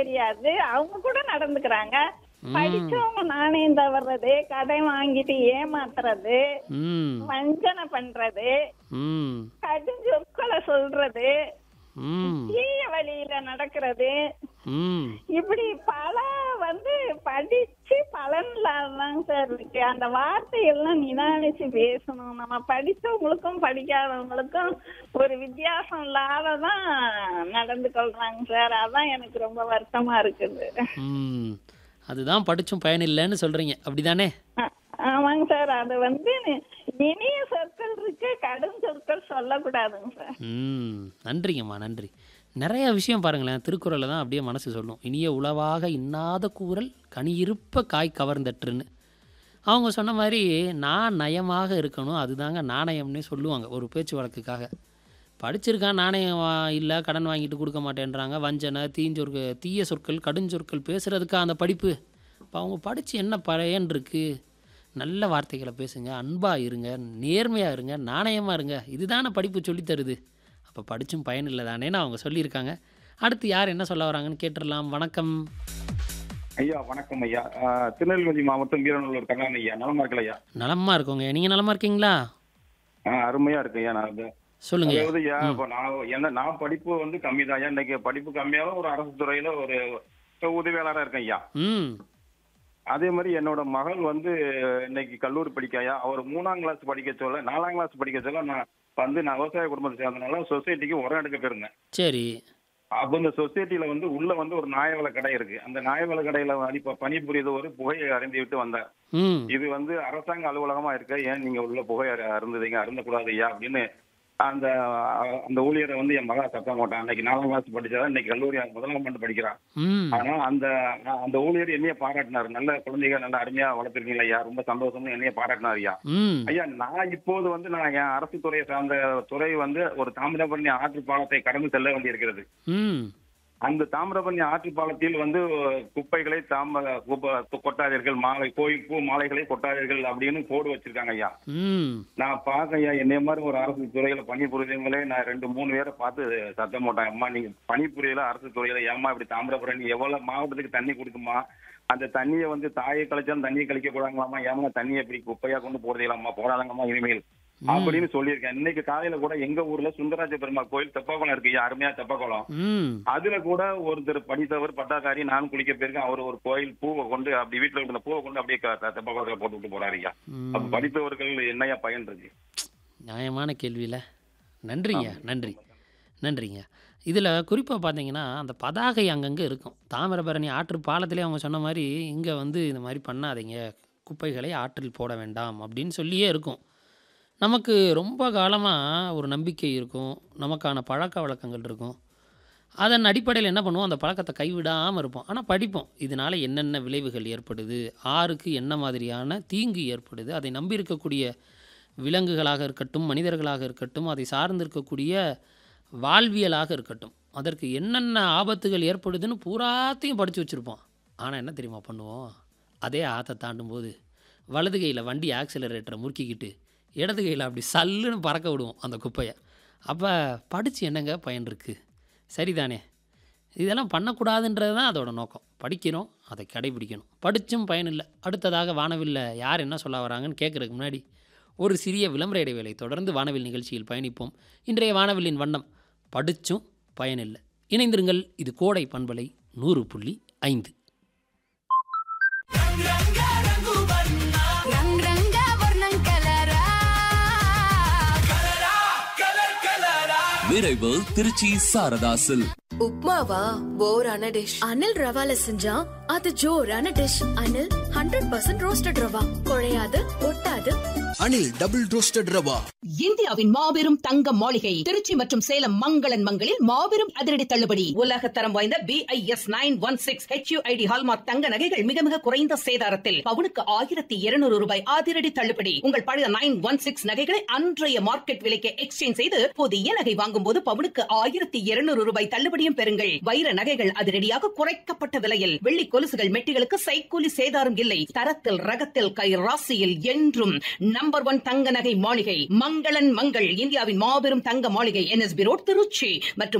தெரியாது அவங்க கூட நடந்துக்கிறாங்க படிச்சவங்க நாணயம் தவறது கடன் வாங்கிட்டு ஏமாத்துறது ம் வஞ்சனை பண்றது ம் கடுஞ்சொற்களை சொல்றது ம் தீய வழியில நடக்கிறது ம் இப்படி பல வந்து படிச்சு பலன் இல்லாததாங்க சார் இருக்கு அந்த வார்த்தைகள்லாம் நிதானிச்சு பேசணும் நம்ம படிச்சவங்களுக்கும் படிக்காதவங்களுக்கும் ஒரு வித்தியாசம் இல்லாததான் நடந்து கொள்றாங்க சார் அதான் எனக்கு ரொம்ப வருத்தமா இருக்குது ம் அதுதான் படிச்சும் பயன் இல்லைன்னு சொல்கிறீங்க அப்படிதானே ஆ- ஆமாங்க சார் அது வந்து இனிய சொற்கள் இருக்கு கடும் சொற்கள் சொல்லக்கூடாதுங்க சார் ம் நன்றிங்கம்மா நன்றி நிறைய விஷயம் பாருங்களேன் திருக்குறளில் தான் அப்படியே மனசு சொல்லும் இனிய உளவாக இன்னாத கூறல் கனியிருப்ப காய் கவர்ந்தற்றுன்னு அவங்க சொன்ன மாதிரி நான் நயமாக இருக்கணும் அதுதாங்க நாணயம்னே சொல்லுவாங்க ஒரு பேச்சு வழக்குக்காக படிச்சிருக்கான் நாணயம் வா- இல்லை கடன் வாங்கிட்டு கொடுக்க மாட்டேன்றாங்க வஞ்சனை தீஞ்சொற்க தீய சொற்கள் கடுஞ்சொற்கள் பேசுகிறதுக்கா அந்த படிப்பு இப்போ அவங்க படித்து என்ன பயன் இருக்குது நல்ல வார்த்தைகளை பேசுங்க அன்பாக இருங்க நேர்மையாக இருங்க நாணயமாக இருங்க இதுதானே படிப்பு சொல்லித் தருது அப்போ படித்தும் பயன் இல்லை தானேன்னு அவங்க சொல்லியிருக்காங்க அடுத்து யார் என்ன சொல்ல வராங்கன்னு கேட்டுடலாம் வணக்கம் ஐயா வணக்கம் ஐயா ஆஹ் திருநெல்வேலி மாவட்டம் வீரநல்லூர் கண்ணன் ஐயா நலமா இருக்கல ஐயா நலமாக இருக்கோங்க நீங்கள் நலமாக இருக்கீங்களா ஆஹ் அருமையா இருக்கு ஐயா நான் இது- சொல்லுங்க அதாவது ஐயா இப்போ நான் என்ன நான் படிப்பு வந்து கம்மி தான் இன்னைக்கு படிப்பு கம்மியாலும் ஒரு அரசு துறையில ஒரு உதவியாளராக இருக்கேன் ஐயா ம் அதே மாதிரி என்னோட மகள் வந்து இன்னைக்கு கல்லூரி படிக்க ஐயா அவர் மூணாம் கிளாஸ் படிக்க சொல்ல நாலாம் கிளாஸ் படிக்க சொல்ல நான் வந்து நான் விவசாய குடும்பத்தை சேர்ந்தனால சொசைட்டிக்கு உரம் எடுக்க போயிருந்தேன் சரி அப்போ இந்த சொசைட்டில வந்து உள்ள வந்து ஒரு நியாயவிலை கடை இருக்கு அந்த நியாயவிலை கடையில இப்ப பணிபுரியுது ஒரு புகையை அருந்தி விட்டு வந்தார் ம் இது வந்து அரசாங்க அலுவலகமா இருக்க ஏன் நீங்க உள்ள புகை அரு- அருந்துதீங்க அருந்தக்கூடாது ஐயா அப்படின்னு அந்த அஹ், அந்த ஊழியரை வந்து என் மகா சத்தம் போட்டான் அன்னைக்கு நாலாம் கிளாஸ் படிச்சா இன்னைக்கு கல்லூரி முதலாம் ஆண்டு படிக்கிறான் ம் ஆனா அந்த அந்த ஊழியர் என்னைய பாராட்டினார் நல்ல குழந்தைங்க நல்ல அருமையா வளர்த்துருக்கீங்க ஐயா ரொம்ப சந்தோஷம்னு என்னைய பாராட்டினார் ஐயா ம் ஐயா நான் இப்போது வந்து நான் என் அரசு துறையை சார்ந்த துறை வந்து ஒரு தாமிரபரணி ஆற்று பாலத்தை கடந்து செல்ல வேண்டியிருக்கிறது ம் அந்த தாமிரபரணி ஆற்று பாலத்தில் வந்து குப்பைகளை தாம குப்ப- கொட்டாதீர்கள் மாலை கோயில் பூ மாலைகளை கொட்டாதீர்கள் அப்படின்னு போர்டு வச்சிருக்காங்க ஐயா ம் நான் பார்க்க ஐயா என்னைய மாதிரி ஒரு அரசு துறையில பணிபுரிஞ்சவங்களே நான் ரெண்டு மூணு பேரை பார்த்து சத்தம் போட்டேன் அம்மா நீங்க பணிபுரியல அரசு துறையில ஏம்மா இப்படி தாமிரபரணி எவ்வளவு மாவட்டத்துக்கு தண்ணி கொடுக்குமா அந்த தண்ணியை வந்து தாயை கழிச்சாலும் தண்ணியை கழிக்க கூடாங்களாமா ஏமா தண்ணியை இப்படி குப்பையா கொண்டு போறதீங்களாம்மா போடாதங்கம்மா இனிமேல் அப்படின்னு சொல்லியிருக்கேன் இன்னைக்கு காலையில கூட எங்க ஊர்ல சுந்தராஜ பெருமாள் கோயில் தெப்பக்குளம் இருக்கு ஐயா அருமையா தெப்பக்குளம் ம் அதுல கூட ஒருத்தர் படித்தவர் பட்டாக்காரி நானும் குளிக்க போயிருக்கேன் அவர் ஒரு கோயில் பூவை கொண்டு அப்படி வீட்டுல இருந்த பூவை கொண்டு அப்படியே க- த- தெப்பக்குளத்துல போட்டு விட்டு போறாரு ஐயா அப்ப படித்தவர்கள் என்னையா பயன் இருக்கு நியாயமான கேள்வியில் நன்றிங்க நன்றி நன்றிங்க இதில் குறிப்பாக பார்த்தீங்கன்னா அந்த பதாகை அங்கங்கே இருக்கும் தாமிரபரணி ஆற்று பாலத்திலே அவங்க சொன்ன மாதிரி இங்கே வந்து இந்த மாதிரி பண்ணாதீங்க குப்பைகளை ஆற்றில் போட வேண்டாம் அப்படின்னு சொல்லியே இருக்கும் நமக்கு ரொம்ப காலமாக ஒரு நம்பிக்கை இருக்கும் நமக்கான பழக்க வழக்கங்கள் இருக்கும் அதன் அடிப்படையில் என்ன பண்ணுவோம் அந்த பழக்கத்தை கைவிடாமல் இருப்போம் ஆனால் படிப்போம் இதனால் என்னென்ன விளைவுகள் ஏற்படுது ஆறுக்கு என்ன மாதிரியான தீங்கு ஏற்படுது அதை நம்பி இருக்கக்கூடிய விலங்குகளாக இருக்கட்டும் மனிதர்களாக இருக்கட்டும் அதை சார்ந்து இருக்கக்கூடிய வாழ்வியலாக இருக்கட்டும் அதற்கு என்னென்ன ஆபத்துகள் ஏற்படுதுன்னு பூராத்தையும் படித்து வச்சுருப்போம் ஆனால் என்ன தெரியுமா பண்ணுவோம் அதே ஆற்றை தாண்டும் போது வலது கையில் வண்டி ஆக்சிலரேட்டரை முறுக்கிக்கிட்டு இடது கையில் அப்படி சல்லுன்னு பறக்க விடுவோம் அந்த குப்பையை அப்போ படித்து என்னங்க பயன் இருக்குது சரிதானே இதெல்லாம் பண்ணக்கூடாதுன்றது தான் அதோட நோக்கம் படிக்கிறோம் அதை கடைபிடிக்கணும் படித்தும் பயனில்லை அடுத்ததாக வானவில்ல யார் என்ன சொல்ல வராங்கன்னு கேட்குறதுக்கு முன்னாடி ஒரு சிறிய விளம்பர இடைவேளை தொடர்ந்து வானவில் நிகழ்ச்சியில் பயணிப்போம் இன்றைய வானவில்லின் வண்ணம் படிச்சும் பயனில்லை இணைந்திருங்கள் இது கோடை பண்பலை நூறு புள்ளி ஐந்து రంగ్ రంగ వర్ణం కలరా விரைவு திருச்சி சாரதாசில் உப்மாவா போரான டிஷ் அனில் ரவால செஞ்சா அது ஜோரான dish Anil hundred percent roasted rava குழையாது ஒட்டாது அனில் டபுள் ரோஸ்டட் ரவா இந்தியாவின் மாபெரும் தங்க மாளிகை திருச்சி மற்றும் சேலம் மங்களன் மங்களில் மாபெரும் அதிரடி தள்ளுபடி உலக தரம் வாய்ந்த BIS nine one six HUID hallmark தங்க நகைகள் மிக மிக குறைந்த சேதாரத்தில் பவுனுக்கு ஆயிரத்தி இருநூறு ரூபாய் அதிரடி தள்ளுபடி உங்கள் பழைய நைன் ஒன் சிக்ஸ் நகைகளை அன்றைய மார்க்கெட் விலைக்கு எக்ஸ்சேஞ்ச் செய்து புதிய நகை வாங்கும் போது பவுனுக்கு ஆயிரத்தி இருநூறு ரூபாய் தள்ளுபடியும் பெறுங்கள் வைர நகைகள் அதிரடியாக குறைக்கப்பட்ட விலையில் வெள்ளி கொலுசுகள் மெட்டிகளுக்கு சைக்கூலி சேதாரம் இல்லை தரத்தில் ரகத்தில் கை ராசியில் என்றும் நம்பர் ஒன் தங்க நகை மாளிகை மங்களன் மங்கள் இந்தியாவின் மாபெரும் தங்க மாளிகை என்எஸ்பி ரோட் திருச்சி மற்றும்